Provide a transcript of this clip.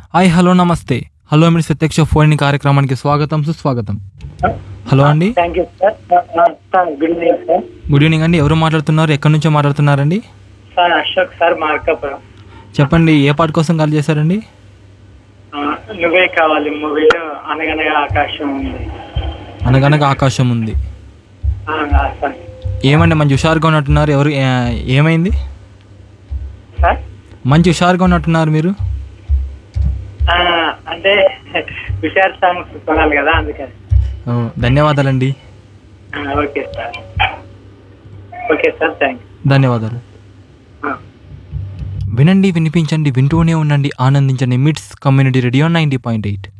hi hello నమస్తే hello మీరు ప్రత్యక్ష ఫోన్ కార్యక్రమానికి స్వాగతం సుస్వాగతం హలో అండి thank you sir sir good evening sir good evening అండి ఎవరు మాట్లాడుతున్నారు ఎక్కడి నుంచో మాట్లాడుతున్నారండి సార్ అశోక్ సార్ మార్కాపురం చెప్పండి ఏ పాట కోసం కాల్ చేశారండి ఆ, నువ్వే కావాలి మూవీలో అనగనగా ఆకాశం ఉంది అనగనగా ఆకాశం ఉంది ఆ, ఆ, సార్ ఏమండి మంచి హుషారుగా ఉన్నట్టున్నారు ఎవరు ఏ- ఏమైంది సార్ మంచి హుషారుగా ఉన్నట్టున్నారు మీరు ఆ, అంటే విషార్ సాంగ్స్ కొనాలి కదా అందుకని ఓ, ధన్యవాదాలండి ఆ, okay sir okay sir thank ధన్యవాదాలు యూ వినండి వినిపించండి వింటూనే ఉండండి ఆనందించండి MITS community radio ninety point eight